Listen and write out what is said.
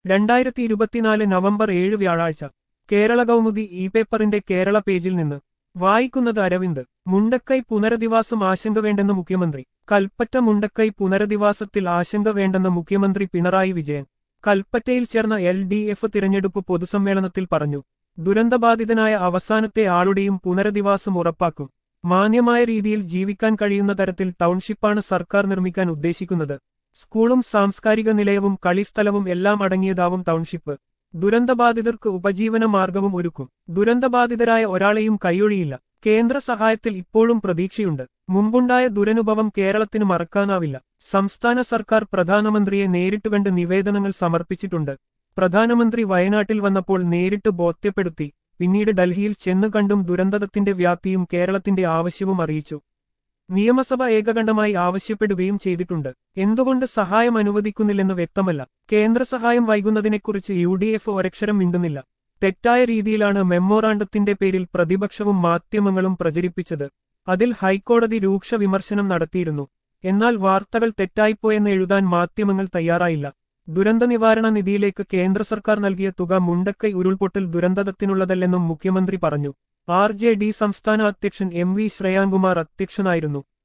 രണ്ടായിരത്തി ഇരുപത്തിനാല് നവംബർ ഏഴ് വ്യാഴാഴ്ച കേരള കൗമുദി ഇ പേപ്പറിന്റെ കേരള പേജിൽ നിന്ന് വായിക്കുന്നത് അരവിന്ദ് മുണ്ടക്കൈ പുനരധിവാസം ആശങ്ക വേണ്ടെന്ന് മുഖ്യമന്ത്രി കൽപ്പറ്റ മുണ്ടക്കൈ പുനരധിവാസത്തിൽ ആശങ്ക വേണ്ടെന്ന് മുഖ്യമന്ത്രി പിണറായി വിജയൻ കൽപ്പറ്റയിൽ ചേർന്ന എൽ ഡി എഫ് തിരഞ്ഞെടുപ്പ് പൊതുസമ്മേളനത്തിൽ പറഞ്ഞു ദുരന്തബാധിതനായ അവസാനത്തെ ആളുടെയും പുനരധിവാസം ഉറപ്പാക്കും മാന്യമായ രീതിയിൽ ജീവിക്കാൻ കഴിയുന്ന തരത്തിൽ ടൗൺഷിപ്പാണ് സർക്കാർ നിർമ്മിക്കാൻ ഉദ്ദേശിക്കുന്നത് സ്കൂളും സാംസ്കാരിക നിലയവും കളിസ്ഥലവും എല്ലാം അടങ്ങിയതാവും ടൗൺഷിപ്പ് ദുരന്തബാധിതർക്ക് ഉപജീവന മാർഗവും ഒരുക്കും ദുരന്തബാധിതരായ ഒരാളെയും കൈയൊഴിയില്ല കേന്ദ്ര സഹായത്തിൽ ഇപ്പോഴും പ്രതീക്ഷയുണ്ട് മുമ്പുണ്ടായ ദുരനുഭവം കേരളത്തിന് മറക്കാനാവില്ല സംസ്ഥാന സർക്കാർ പ്രധാനമന്ത്രിയെ നേരിട്ട് കണ്ട് നിവേദനങ്ങൾ സമർപ്പിച്ചിട്ടുണ്ട് പ്രധാനമന്ത്രി വയനാട്ടിൽ വന്നപ്പോൾ നേരിട്ട് ബോധ്യപ്പെടുത്തി പിന്നീട് ഡൽഹിയിൽ ചെന്നു കണ്ടും ദുരന്തത്തിന്റെ വ്യാപ്തിയും കേരളത്തിന്റെ ആവശ്യവും അറിയിച്ചു നിയമസഭ ഏകകണ്ഠമായി ആവശ്യപ്പെടുകയും ചെയ്തിട്ടുണ്ട് എന്തുകൊണ്ട് സഹായം അനുവദിക്കുന്നില്ലെന്ന് വ്യക്തമല്ല കേന്ദ്ര സഹായം വൈകുന്നതിനെക്കുറിച്ച് യു ഡി എഫ് ഒരക്ഷരം മിണ്ടുന്നില്ല തെറ്റായ രീതിയിലാണ് മെമ്മോറാണ്ടത്തിന്റെ പേരിൽ പ്രതിപക്ഷവും മാധ്യമങ്ങളും പ്രചരിപ്പിച്ചത് അതിൽ ഹൈക്കോടതി രൂക്ഷ വിമർശനം നടത്തിയിരുന്നു എന്നാൽ വാർത്തകൾ തെറ്റായിപ്പോയെന്ന് എഴുതാൻ മാധ്യമങ്ങൾ തയ്യാറായില്ല ദുരന്ത നിവാരണ നിധിയിലേക്ക് കേന്ദ്ര സർക്കാർ നൽകിയ തുക മുണ്ടക്കൈ ഉരുൾപൊട്ടൽ ദുരന്തത്തിനുള്ളതല്ലെന്നും മുഖ്യമന്ത്രി പറഞ്ഞു ആർ ജെ ഡി സംസ്ഥാന അധ്യക്ഷൻ എം വി ശ്രേയാങ്കുമാർ അധ്യക്ഷനായിരുന്നു